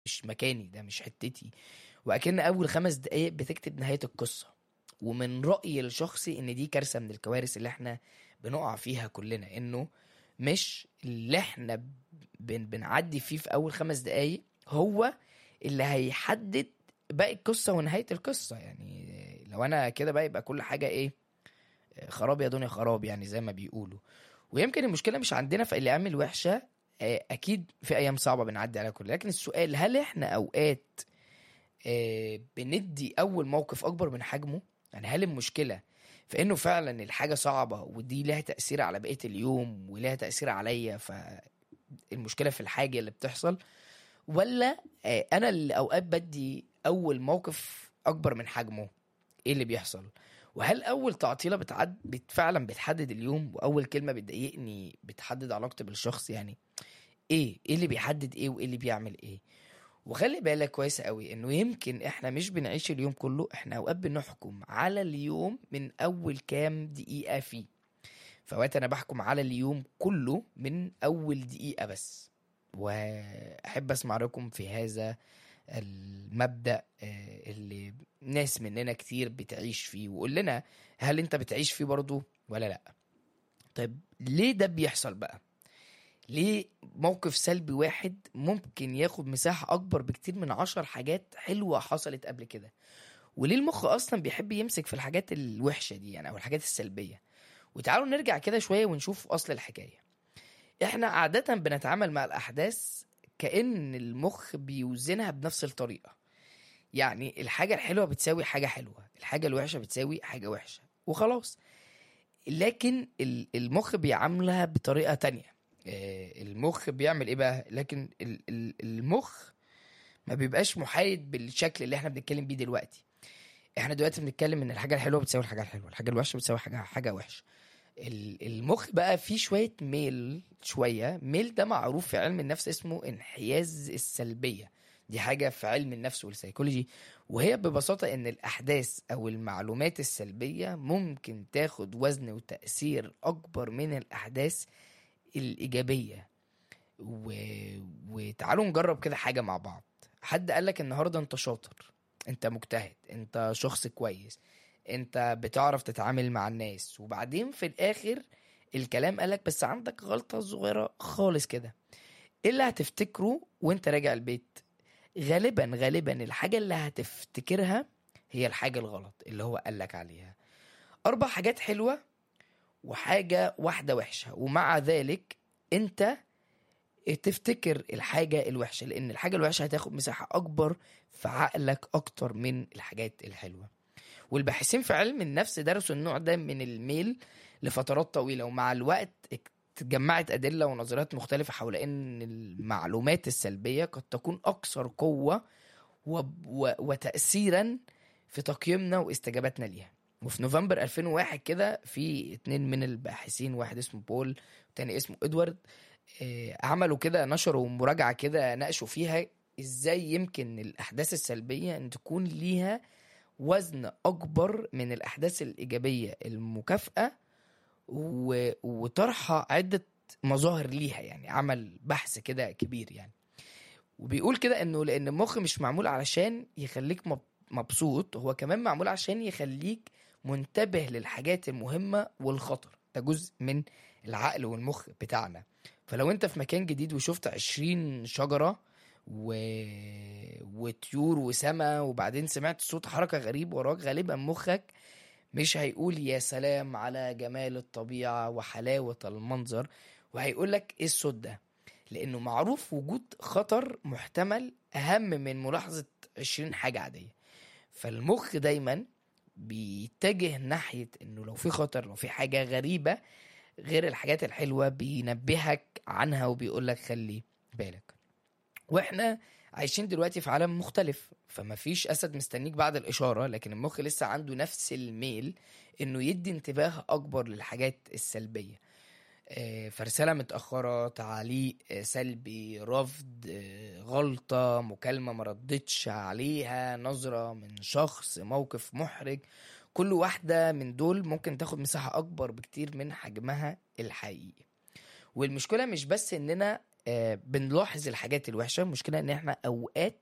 مش مكاني ده مش حتتي واكن اول خمس دقايق بتكتب نهايه القصه ومن رايي الشخصي ان دي كارثه من الكوارث اللي احنا بنقع فيها كلنا انه مش اللي احنا بن بنعدي فيه في اول خمس دقايق هو اللي هيحدد باقي القصه ونهايه القصه يعني لو انا كده بقى يبقى كل حاجه ايه خراب يا دنيا خراب يعني زي ما بيقولوا ويمكن المشكله مش عندنا في الايام الوحشه آه، اكيد في ايام صعبه بنعدي عليها كلها لكن السؤال هل احنا اوقات آه، بندي اول موقف اكبر من حجمه يعني هل المشكله في انه فعلا الحاجه صعبه ودي لها تاثير على بقيه اليوم ولها تاثير عليا فالمشكله في الحاجه اللي بتحصل ولا آه، انا اللي اوقات بدي اول موقف اكبر من حجمه ايه اللي بيحصل وهل اول تعطيله بتعد بت فعلا بتحدد اليوم واول كلمه بتضايقني بتحدد علاقتي بالشخص يعني ايه ايه اللي بيحدد ايه وايه اللي بيعمل ايه وخلي بالك كويس قوي انه يمكن احنا مش بنعيش اليوم كله احنا اوقات بنحكم على اليوم من اول كام دقيقه فيه فوقت انا بحكم على اليوم كله من اول دقيقه بس واحب اسمع رايكم في هذا المبدا آه، اللي ناس مننا كتير بتعيش فيه وقول لنا هل انت بتعيش فيه برضه ولا لا طيب ليه ده بيحصل بقى ليه موقف سلبي واحد ممكن ياخد مساحة أكبر بكتير من عشر حاجات حلوة حصلت قبل كده وليه المخ أصلا بيحب يمسك في الحاجات الوحشة دي يعني أو الحاجات السلبية وتعالوا نرجع كده شوية ونشوف أصل الحكاية إحنا عادة بنتعامل مع الأحداث كأن المخ بيوزنها بنفس الطريقة يعني الحاجة الحلوة بتساوي حاجة حلوة الحاجة الوحشة بتساوي حاجة وحشة وخلاص لكن ال- المخ بيعاملها بطريقة تانية آه، المخ بيعمل ايه بقى لكن ال- ال- المخ ما بيبقاش محايد بالشكل اللي احنا بنتكلم بيه دلوقتي احنا دلوقتي بنتكلم ان الحاجه الحلوه بتساوي الحاجه الحلوه الحاجه الوحشه بتساوي حاجه حاجه وحشه ال- المخ بقى فيه شويه ميل شويه ميل ده معروف في علم النفس اسمه انحياز السلبيه دي حاجه في علم النفس والسيكولوجي وهي ببساطه ان الاحداث او المعلومات السلبيه ممكن تاخد وزن وتاثير اكبر من الاحداث الايجابيه و... وتعالوا نجرب كده حاجه مع بعض حد قالك النهارده انت شاطر انت مجتهد انت شخص كويس انت بتعرف تتعامل مع الناس وبعدين في الاخر الكلام قالك بس عندك غلطه صغيره خالص كده ايه اللي هتفتكره وانت راجع البيت غالبا غالبا الحاجه اللي هتفتكرها هي الحاجه الغلط اللي هو قالك عليها اربع حاجات حلوه وحاجه واحده وحشه ومع ذلك انت تفتكر الحاجة الوحشة لأن الحاجة الوحشة هتاخد مساحة أكبر في عقلك أكتر من الحاجات الحلوة والباحثين في علم النفس درسوا النوع ده من الميل لفترات طويلة ومع الوقت اتجمعت أدلة ونظريات مختلفة حول أن المعلومات السلبية قد تكون أكثر قوة و... و... وتأثيرا في تقييمنا واستجابتنا ليها وفي نوفمبر 2001 كده في اتنين من الباحثين واحد اسمه بول والتاني اسمه ادوارد آه، عملوا كده نشروا مراجعة كده ناقشوا فيها ازاي يمكن الأحداث السلبية ان تكون ليها وزن أكبر من الأحداث الإيجابية المكافأة و... وطرحها عدة مظاهر ليها يعني عمل بحث كده كبير يعني وبيقول كده انه لان المخ مش معمول علشان يخليك مب- مبسوط هو كمان معمول عشان يخليك منتبه للحاجات المهمة والخطر ده جزء من العقل والمخ بتاعنا فلو انت في مكان جديد وشفت عشرين شجرة و... وطيور وسما وبعدين سمعت صوت حركة غريب وراك غالبا مخك مش هيقول يا سلام على جمال الطبيعة وحلاوة المنظر وهيقول لك ايه الصوت ده لانه معروف وجود خطر محتمل اهم من ملاحظة 20 حاجة عادية فالمخ دايما بيتجه ناحية انه لو في خطر لو في حاجة غريبة غير الحاجات الحلوة بينبهك عنها وبيقولك خلي بالك واحنا عايشين دلوقتي في عالم مختلف فما فيش اسد مستنيك بعد الاشارة لكن المخ لسه عنده نفس الميل انه يدي انتباه اكبر للحاجات السلبية آه، فرسالة متأخرة تعليق آه، سلبي رفض آه، غلطة مكالمة مردتش عليها نظرة من شخص موقف محرج كل واحدة من دول ممكن تاخد مساحة أكبر بكتير من حجمها الحقيقي والمشكلة مش بس إننا آه بنلاحظ الحاجات الوحشه المشكله ان احنا اوقات